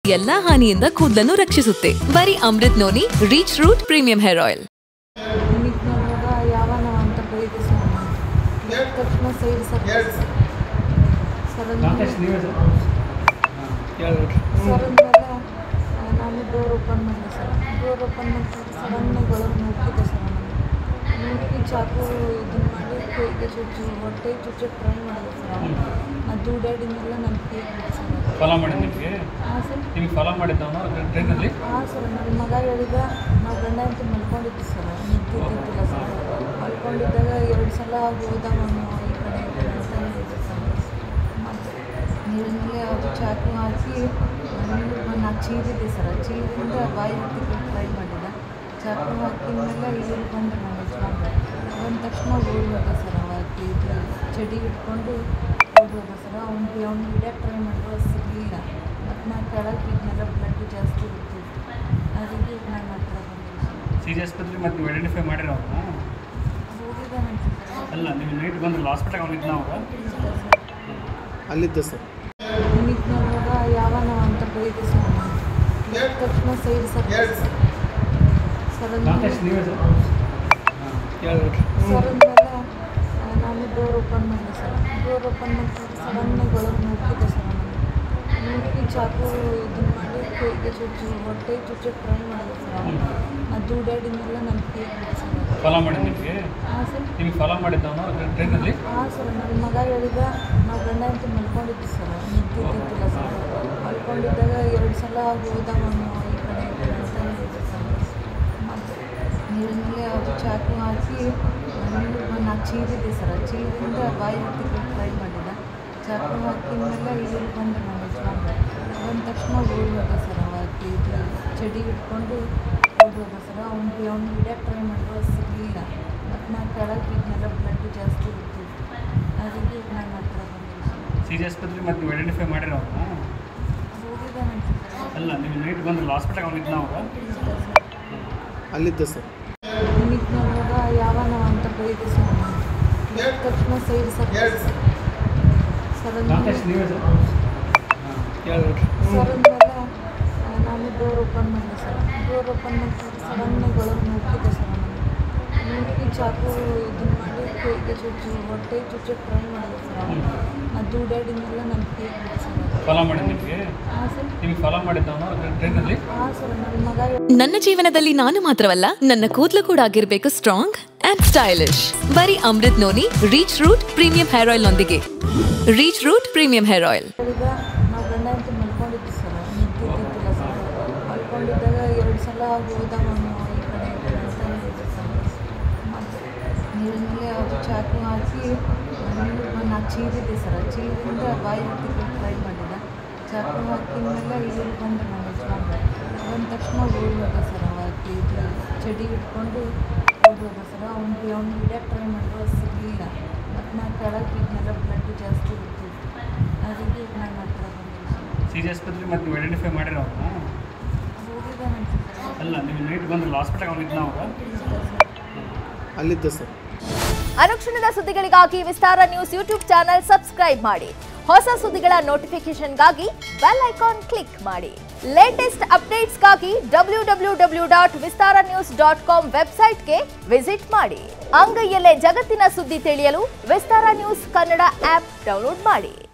ಎಲ್ಲಾ ಹಾನಿಯಿಂದ ಕೂದಲನ್ನು ರಕ್ಷಿಸುತ್ತೆ ಬರೀ Amrut noni reach root premium hair oil ನಿಮಗೆ ನೋಡುವಾಗ ಯಾವನ ಅಂತ ಬೈದೆ ಸರ್ ನಾನು ತಕ್ಷಣ ಸೈಡ್ ಸರ್ ಸರ್ ಅಂದ್ಮೇಲೆ ಸರ್ ಅಂದಮೇಲೆ ನಾನು ಡೋರ್ ಓಪನ್ ಮಾಡಿದೆ ಸರ್ ಡೋರ್ ಓಪನ್ ಮಾಡಿ ಸಡನ್ನಾಗಿ ಒಳಗೆ ನುಗ್ಗಿದೆ ಸರ್ ನಾನು ನುಗ್ಗಿ ಚಾಕು ಇದನ್ನ ಮಾಡಿ ಕೈಗೆ ಚುಚ್ಚಿ ಹೊಟ್ಟೆ ಚುಚ್ಚಿ ಟ್ರೈ ಮಾಡಿದೆ ಸರ್ ಅದು ದೂಡಾಡಿನೆಲ್ಲ ನನ್ನ ಕೈ ಬಿಟ್ಟು ಸರ್ ಅದು. ಫಾಲೋ ಮಾಡಿ ನಿಮಗೆ ಹಾಂ ಸರ್ ನಿಮಗೆ ಫಾಲೋ ಮಾಡಿದ್ದವನು ಟ್ರೈನಲ್ಲಿ ಹಾಂ ಸರ್ ನನ್ನ ಮಗ ಹೇಳಿದ ನಾವು ಗಂಡ ಅಂತ ಮಲ್ಕೊಂಡಿದ್ದು ಸರ್ ನಿಂತಿದ್ದಿಲ್ಲ ಸರ್ ಮಲ್ಕೊಂಡಿದ್ದಾಗ ಎರಡು ಸಲ ಹೋದವನು ಈ ಕಡೆ ಈ ಕಡೆ ಅಂತ ಹೇಳಿದ್ದೆ ಸರ್ ಮತ್ತು ನೀರಿನಲ್ಲಿ ಅದು ಚಾಕು ಹಾಕಿ ನೀರು ನಾಲ್ಕು ಚೀರಿದೆ ಸರ್ ಚೀರಿಂದ ಬಾಯಿ ಹೊತ್ತಿಗೆ ಟ್ರೈ ಮಾಡಿದ ಚಾಕು ಹಾಕಿದ ಮೇಲೆ ಇಲ್ಲಿ ಬಂದು ನಮ್ಮ ಯಜಮಾನ್ರು ಬಂದ ತಕ್ಷಣ ಓಡಿ ಹೋದ ಸರ್ ಅವತ್ತು ಇದು ಚಡಿ ಹಿಡ್ಕೊಂಡು ಓಡಿ ಹೋದ ಸರ್ ಅವ್ನಿಗೆ ಅವ್ನು ಹಿಡಿಯೋಕೆ ಟ್ರೈ ಮಾಡಿದ್ರು ಅದು ಸಿಗಲಿಲ್ಲ ಮತ್ತು ನಾನು ಕೆಳಗೆ ಬಿದ್ದನೆಲ್ಲ ಬ್ಲಡ್ ಜಾಸ್ತಿ ಇರ್ತಿತ್ತು ಅದಕ್ಕೆ ಈಗ ನಾನು ಹತ್ರ ಬಂದಿದ್ದೆ ಸಿ ಜಿ ಆಸ್ಪತ್ರೆ ಮತ್ತು ನೀವು ಐಡೆಂಟಿಫೈ ಮಾಡಿರೋ ಅವ್ರನ್ನ ಹೋಗಿದ್ದಾನಂತ ಸರ್ ಅಲ್ಲ ನೀವು ನೈಟ್ ಬಂದ್ರಲ್ಲ ಹಾಸ್ಪಿಟಲ್ ಅವನಿದ್ನ ಅವಾಗ ಅಲ್ಲಿದ್ದ ಸರ್ ನಿಮಗೆ ನೋಡುವಾಗ ಯಾವನ ಅಂತ ಬೈದೆ ಸರ್ ನಾನು ಎದ್ದ ತಕ್ಷಣ ಸೈಡ್ ಸರ್ ಸರ್ ಅಂದ್ಮೇಲೆ ನೀವೇ ಸರ್ ಸರ್ ಅಂದಮೇಲೆ ನಾನು ಡೋರ್ ಓಪನ್ ಮಾಡಿದೆ ಸರ್ ಡೋರ್ ಓಪನ್ ಮಾಡಿ ಸಡನ್ನಾಗಿ ಒಳಗೆ ನುಗ್ಗಿದೆ ಸರ್ ನಾನು ನುಗ್ಗಿ ಚಾಕು ಇದನ್ನ ಮಾಡಿ ಕೈಗೆ ಚುಚ್ಚಿ ಹೊಟ್ಟೆ ಚುಚ್ಚಿ ಟ್ರೈ ಮಾಡಿದೆ ಸರ್ ಅದು ದೂಡಾಡಿನೆಲ್ಲ ನನ್ನ ಕೈ ಬಿಟ್ಟು ಸರ್ ಅದು. ಫಾಲೋ ಮಾಡಿ ನಿಮಗೆ ಹಾಂ ಸರ್ ನಿಮಗೆ ಫಾಲೋ ಮಾಡಿದ್ದವನು ಟ್ರೈನಲ್ಲಿ ಹಾಂ ಸರ್ ನನ್ನ ಮಗ ಹೇಳಿದ ನಾವು ಗಂಡ ಅಂತ ಮಲ್ಕೊಂಡಿದ್ದು ಸರ್ ನಿಂತಿದ್ದಿಲ್ಲ ಸರ್ ಮಲ್ಕೊಂಡಿದ್ದಾಗ ಎರಡು ಸಲ ಹೋದವನು ಈ ಕಡೆ ಈ ಕಡೆ ಅಂತ ಹೇಳಿದ್ದೆ ಸರ್ ಮತ್ತು ನೀರಿನಲ್ಲಿ ಅದು ಚಾಕು ಹಾಕಿ ನೀರು ನಾಲ್ಕು ಚೀರಿದೆ ಸರ್ ಚೀರಿಂದ ಬಾಯಿ ಹೊತ್ತಿಗೆ ಟ್ರೈ ಮಾಡಿದ ಚಾಕು ಹಾಕಿದ ಮೇಲೆ ಇಲ್ಲಿ ಬಂದು ನಮ್ಮ ಯಜಮಾನ್ರು ಬಂದ ತಕ್ಷಣ ಓಡಿ ಹೋದ ಸರ್ ಅವತ್ತು ಇದು ಚಡಿ ಹಿಡ್ಕೊಂಡು ಓಡಿ ಹೋದ ಸರ್ ಅವ್ನಿಗೆ ಅವ್ನು ಹಿಡಿಯೋಕೆ ಟ್ರೈ ಮಾಡಿದ್ರು ಅದು ಸಿಗಲಿಲ್ಲ ಮತ್ತು ನಾನು ಕೆಳಗೆ ಬಿದ್ದನೆಲ್ಲ ಬ್ಲಡ್ ಜಾಸ್ತಿ ಇರ್ತಿತ್ತು ಅದಕ್ಕೆ ಈಗ ನಾನು ಹತ್ರ ಬಂದಿದ್ದೆ ಸಿ ಜಿ ಆಸ್ಪತ್ರೆ ಮತ್ತು ನೀವು ಐಡೆಂಟಿಫೈ ಮಾಡಿರೋ ಅವ್ರನ್ನ ಹೋಗಿದ್ದಾನಂತ ಸರ್ ಅಲ್ಲ ನೀವು ನೈಟ್ ಬಂದ್ರಲ್ಲ ಹಾಸ್ಪಿಟಲ್ ಅವನಿದ್ನ ಅವಾಗ ಅಲ್ಲಿದ್ದ ಸರ್ ನಿಮಗೆ ನೋಡುವಾಗ ಯಾವನ ಅಂತ ಬೈದೆ ಸರ್ ನಾನು ಎದ್ದ ತಕ್ಷಣ ಸೈಡ್ ಸರ್ ಸರ್ ಅಂದ್ಮೇಲೆ ನೀವೇ ಸರ್ ಸರ್ ಅಂದಮೇಲೆ ನಾನು ಡೋರ್ ಓಪನ್ ಮಾಡಿದೆ ಸರ್ ಡೋರ್ ಓಪನ್ ಮಾಡಿ ಸಡನ್ನಾಗಿ ಒಳಗೆ ನುಗ್ಗಿದೆ ಸರ್ ನಾನು ನುಗ್ಗಿ ಚಾಕು ಇದನ್ನ ಮಾಡಿ ಕೈಗೆ ಚುಚ್ಚಿ ಹೊಟ್ಟೆ ಚುಚ್ಚಿ ಟ್ರೈ ಮಾಡಿದೆ ಸರ್ ಅದು ದೂಡಾಡಿನೆಲ್ಲ ನನ್ನ ಕೈ ಬಿಟ್ಟು ಸರ್ ಅದು. ಫಾಲೋ ಮಾಡಿ ನಿಮಗೆ ಹಾಂ ಸರ್ ನಿಮಗೆ ಫಾಲೋ ಮಾಡಿದ್ದವನು ಟ್ರೈನಲ್ಲಿ ಹಾಂ ಸರ್ ನನ್ನ ಮಗ ನನ್ನ ಜೀವನದಲ್ಲಿ ನಾನು ಮಾತ್ರವಲ್ಲ ನನ್ನ ಕೂದಲು ಕೂಡ ಆಗಿರ್ಬೇಕು ಸ್ಟ್ರಾಂಗ್ ಅಂಡ್ ಸ್ಟೈಲಿಶ್ ಬರೀ Amrut noni reach root premium hair oil ನೊಂದಿಗೆ reach root premium hair oil ಹೇಳಿದ ನಾವು ಗಂಡ ಅಂತ ಮಲ್ಕೊಂಡಿದ್ದು ಸರ್ ನಿಂತಿದ್ದಿಲ್ಲ ಸರ್ ಮಲ್ಕೊಂಡಿದ್ದಾಗ ಎರಡು ಸಲ ಹೋದವನು ಈ ಕಡೆ ಈ ಕಡೆ ಅಂತ ಹೇಳಿದ್ದೆ ಸರ್ ಮತ್ತು ನೀರಿನಲ್ಲಿ ಅದು ಚಾಕು ಹಾಕಿ ನೀರು ನಾಲ್ಕು ಚೀರಿದೆ ಸರ್ ಚೀರಿಂದ ಬಾಯಿ ಹೊತ್ತಿಗೆ ಟ್ರೈ ಮಾಡಿದ ಚಾಕು ಹಾಕಿದ ಮೇಲೆ ಇಲ್ಲಿ ಬಂದು ನಮ್ಮ ಯಜಮಾನ್ರು ಬಂದ ತಕ್ಷಣ ಓಡಿ ಹೋದ ಸರ್ ಅವತ್ತು ಇದು ಚಡಿ ಹಿಡ್ಕೊಂಡು ಓಡಿ ಹೋದ ಸರ್ ಅವ್ನಿಗೆ ಅವ್ನು ಹಿಡಿಯೋಕೆ ಟ್ರೈ ಮಾಡಿದ್ರು ಅದು ಸಿಗಲಿಲ್ಲ ಮತ್ತು ನಾನು ಕೆಳಗೆ ಬಿದ್ದನೆಲ್ಲ ಬ್ಲಡ್ ಜಾಸ್ತಿ ಇರ್ತಿತ್ತು ಅದಕ್ಕೆ ಈಗ ನಾನು ಹತ್ರ ಬಂದಿದ್ದೆ ಸಿ ಜಿ ಆಸ್ಪತ್ರೆ ಮತ್ತು ನೀವು ಐಡೆಂಟಿಫೈ ಮಾಡಿರೋ ಅವ್ರನ್ನ ಹೋಗಿದ್ದಾನಂತ ಸರ್ ಅಲ್ಲ ನೀವು ನೈಟ್ ಬಂದ್ರಲ್ಲ ಹಾಸ್ಪಿಟಲ್ ಅವನಿದ್ನ ಅವಾಗ ಅಲ್ಲಿದ್ದ ಸರ್ ಅನುಕ್ಷಣದ ಸುದ್ದಿಗಳಿಗಾಗಿ Vistara news YouTube channel subscribe ಮಾಡಿ ಹೊಸ ಸುದ್ದಿಗಳ ನೋಟಿಫಿಕೇಶನ್ಗಾಗಿ ಬೆಲ್ ಐಕಾನ್ ಕ್ಲಿಕ್ ಮಾಡಿ ಲೇಟೆಸ್ಟ್ ಅಪ್ಡೇಟ್ಸ್ಗಾಗಿ W W W dot Vistara news dot com ವೆಬ್ಸೈಟ್ಗೆ ವಿಸಿಟ್ ಮಾಡಿ ಅಂಗೈಯಲ್ಲೇ ಜಗತ್ತಿನ ಸುದ್ದಿ ತಿಳಿಯಲು Vistara news Kannada app download ಮಾಡಿ